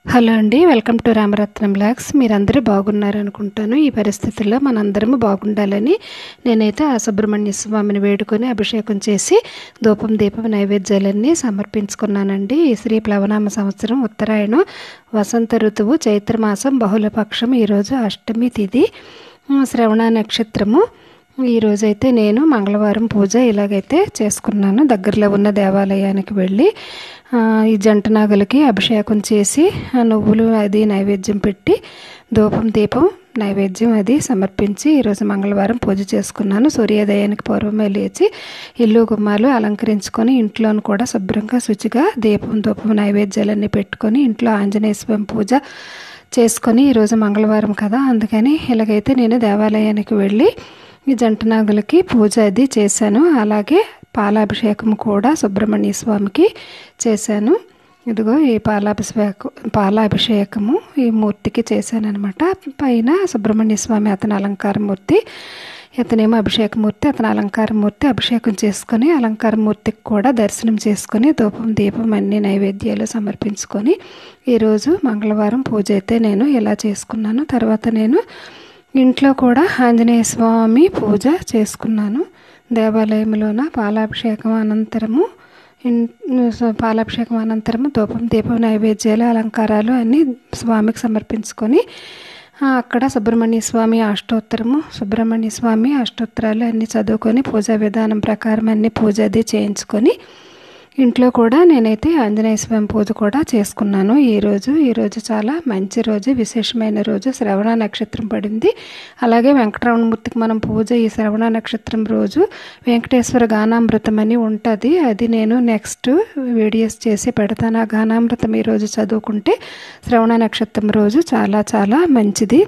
hello అండి welcome to Ramaratnam blogs మీరందరూ బాగున్నారు అనుకుంటాను ఈ పరిస్థితుల్లో మనందరము బాగుండాలని నేనైతే ఆ సుబ్రహ్మణ్య స్వామిని వేడుకొని అభిషేకం చేసి ధూపం దీపం నైవేద్యాలన్నీ సమర్పించుకున్నానండి ఈ శ్రీ ప్లవనామ సంవత్సరం ఉత్తరాయణం వసంత ఋతువు చైత్రమాసం బహుళపక్షం ఈరోజు అష్టమి తిథి ఉమ్, శ్రవణ నక్షత్రము ఈరోజైతే నేను మంగళవారం పూజ ఇలాగైతే చేసుకున్నాను దగ్గరలో ఉన్న దేవాలయానికి వెళ్ళి ఆ, ఈ జంట నాగులకి అభిషేకం చేసి ఆ నువ్వులు అది నైవేద్యం పెట్టి ధూపం దీపం నైవేద్యం అది సమర్పించి ఈరోజు మంగళవారం పూజ చేసుకున్నాను సూర్యోదయానికి పూర్వమే లేచి ఇల్లు గుమ్మాలు అలంకరించుకొని ఇంట్లోను కూడా శుభ్రంగా శుచిగా దీపం ధూపం నైవేద్యాలన్నీ పెట్టుకొని ఇంట్లో ఆంజనేయ స్వామి పూజ చేసుకొని ఈరోజు మంగళవారం కదా అందుకని ఇలాగైతే నేను దేవాలయానికి వెళ్ళి ఈ జంట నాగులకి పూజ అది చేశాను అలాగే పాలాభిషేకం కూడా సుబ్రహ్మణ్య స్వామికి చేశాను ఇదిగో ఈ పాలాభిషేకం పాలాభిషేకము ఈ మూర్తికి చేశాను అనమాట పైన సుబ్రహ్మణ్య స్వామి అతని అలంకార మూర్తి ఇతనేమో అభిషేకమూర్తి అతని అలంకార మూర్తి అభిషేకం చేసుకొని అలంకార మూర్తికి కూడా దర్శనం చేసుకొని ధూపం దీపం అన్ని నైవేద్యాలు సమర్పించుకొని ఈరోజు మంగళవారం పూజ అయితే నేను ఇలా చేసుకున్నాను తర్వాత నేను ఇంట్లో కూడా ఆంజనేయ స్వామి పూజ చేసుకున్నాను దేవాలయంలోన పాలాభిషేకం అనంతరము ఇన్- స- పాలాభిషేకం అనంతరము ధూపం దీపం నైవేద్యాలు అలంకారాలు అన్నీ స్వామికి సమర్పించుకొని ఆ, అక్కడ సుబ్రహ్మణ్య స్వామి అష్టోత్తరము సుబ్రహ్మణ్య స్వామి అష్టోత్తరాలు అన్నీ చదువుకొని పూజా విధానం ప్రకారం అన్ని పూజ అది చేయించుకొని ఇంట్లో కూడా నేనైతే ఆంజనేయ స్వామి పూజ కూడా చేసుకున్నాను ఈరోజు ఈరోజు చాలా మంచి రోజు విశేషమైన రోజు శ్రవణ నక్షత్రం పడింది అలాగే వెంకటరమణమూర్తికి మనం పూజ ఈ శ్రవణ నక్షత్రం రోజు వెంకటేశ్వర గానామృతం అని ఉంటుంది అది నేను నెక్స్ట్ వీడియోస్ చేసి పెడతాను ఆ గానామృతం ఈరోజు చదువుకుంటే శ్రవణ నక్షత్రం రోజు చాలా చాలా మంచిది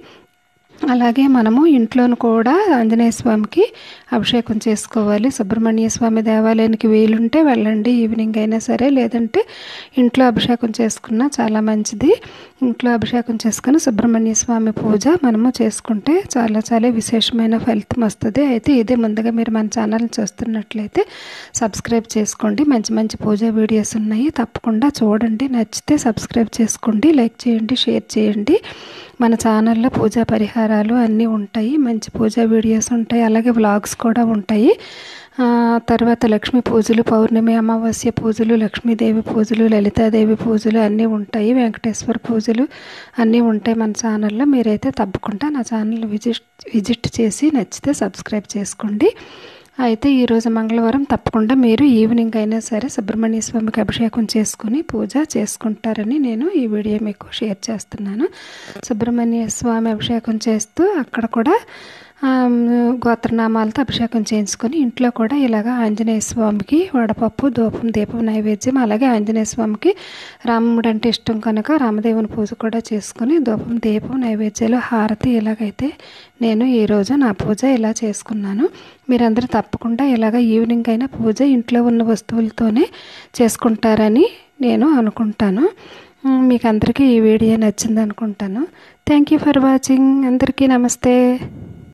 అలాగే మనము ఇంట్లోను కూడా ఆంజనేయ స్వామికి అభిషేకం చేసుకోవాలి సుబ్రహ్మణ్య స్వామి దేవాలయానికి వీలుంటే వెళ్ళండి ఈవినింగ్ అయినా సరే లేదంటే ఇంట్లో అభిషేకం చేసుకున్నా చాలా మంచిది ఇంట్లో అభిషేకం చేసుకుని సుబ్రహ్మణ్య స్వామి పూజ మనము చేసుకుంటే చాలా చాలా విశేషమైన ఫలితం వస్తుంది అయితే ఇదే ముందుగా మీరు మన ఛానల్ని చూస్తున్నట్లయితే సబ్స్క్రైబ్ చేసుకోండి మంచి మంచి పూజా వీడియోస్ ఉన్నాయి తప్పకుండా చూడండి నచ్చితే సబ్స్క్రైబ్ చేసుకోండి లైక్ చేయండి షేర్ చేయండి మన ఛానల్లో పూజా పరిహారాలు అన్నీ ఉంటాయి మంచి పూజా వీడియోస్ ఉంటాయి అలాగే వ్లాగ్స్ కూడా ఉంటాయి ఆ, తర్వాత లక్ష్మీ పూజలు పౌర్ణమి అమావాస్య పూజలు లక్ష్మీదేవి పూజలు లలితాదేవి పూజలు అన్నీ ఉంటాయి వెంకటేశ్వర పూజలు అన్నీ ఉంటాయి మన ఛానల్లో మీరైతే తప్పకుండా నా ఛానల్ విజిట్ విజిట్ చేసి నచ్చితే సబ్స్క్రైబ్ చేసుకోండి అయితే ఈరోజు మంగళవారం తప్పకుండా మీరు ఈవినింగ్ అయినా సరే సుబ్రహ్మణ్య స్వామికి అభిషేకం చేసుకుని పూజ చేసుకుంటారని నేను ఈ వీడియో మీకు షేర్ చేస్తున్నాను సుబ్రహ్మణ్య స్వామి అభిషేకం చేస్తూ అక్కడ కూడా ఆమ్, గోత్రనామాలతో అభిషేకం చేయించుకొని ఇంట్లో కూడా ఇలాగ ఆంజనేయ స్వామికి వడపప్పు ధూపం దీపం నైవేద్యం అలాగే ఆంజనేయ స్వామికి రాముడు అంటే ఇష్టం కనుక రామదేవుని పూజ కూడా చేసుకొని ధూపం దీపం నైవేద్యాలు హారతి ఇలాగైతే నేను ఈరోజు నా పూజ ఇలా చేసుకున్నాను మీరందరూ తప్పకుండా ఇలాగ ఈవినింగ్ అయినా పూజ ఇంట్లో ఉన్న వస్తువులతోనే చేసుకుంటారని నేను అనుకుంటాను ఉమ్, మీకు అందరికీ ఈ వీడియో నచ్చింది అనుకుంటాను థ్యాంక్ యూ ఫర్ వాచింగ్ అందరికీ నమస్తే